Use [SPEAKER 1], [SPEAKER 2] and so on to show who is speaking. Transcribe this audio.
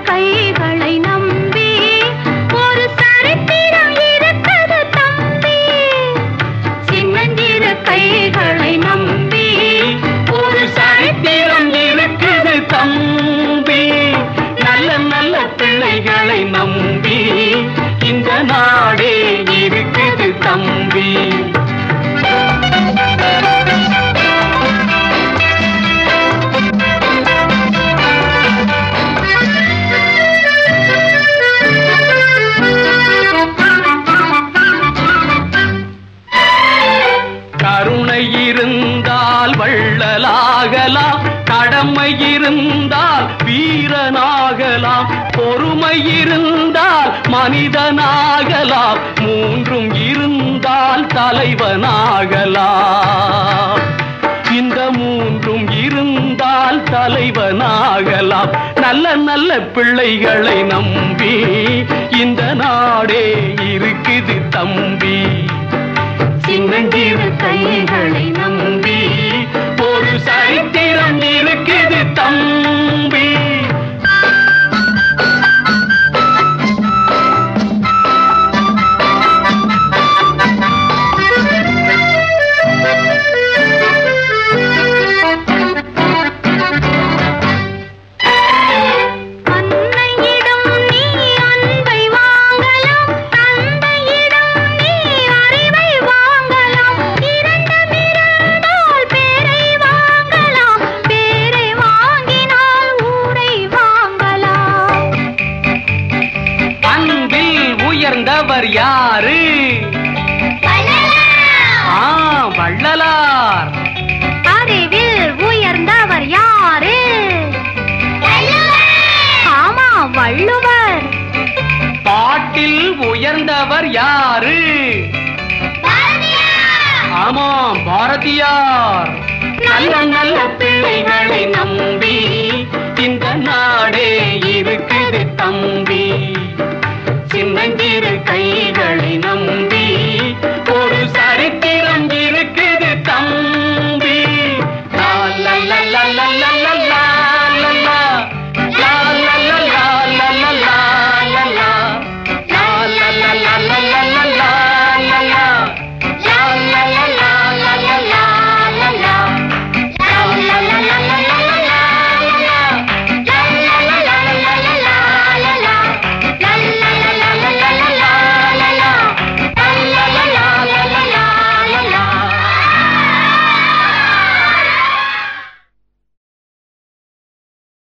[SPEAKER 1] கைகளை நம்பி ஒரு சரித்திரம் இருக்குது தம்பி சின்னஞ்சிறு கைகளை நம்பி
[SPEAKER 2] ஒரு சரித்திரம் இருக்குது தம்பி நல்ல நல்ல பிள்ளைகளை நம்பி இந்த நாடே இருக்குது தம்பி கருணை இருந்தால் வள்ளலாகலாம் கடமை இருந்தால் வீரனாகலாம் பொறுமை இருந்தால் மனிதனாகலாம் மூன்றும் இருந்தால் தலைவனாகலாம் இந்த மூன்றும் இருந்தால் தலைவனாகலாம் நல்ல நல்ல பிள்ளைகளை நம்பி இந்த நாடே இருக்குது தம்பி சின்னஞ்சிறு கைகளை நம்பி ஒரு சரித்திரம் இருக்குது தம்பி
[SPEAKER 1] அன்னையிடம் நீ அன்பை வாங்கலாம் தந்தையிடம் நீ அறிவை வாங்கலாம் இரண்டும் இருந்தால் பேரை வாங்கலாம் பேரை வாங்கினால் ஊரை வாங்கலாம்
[SPEAKER 2] அன்பில் உயர்ந்தவர் யாரு ஆ வள்ளலார்
[SPEAKER 1] அறிவில் உயர்ந்தவர் யாரு ஆமா வள்ளுவர்
[SPEAKER 2] பாட்டில் உயர்ந்தவர் யாரு ஆமாம் பாரதியார் நல்ல நல்ல பிள்ளைகளை நம்பி இந்த நாடே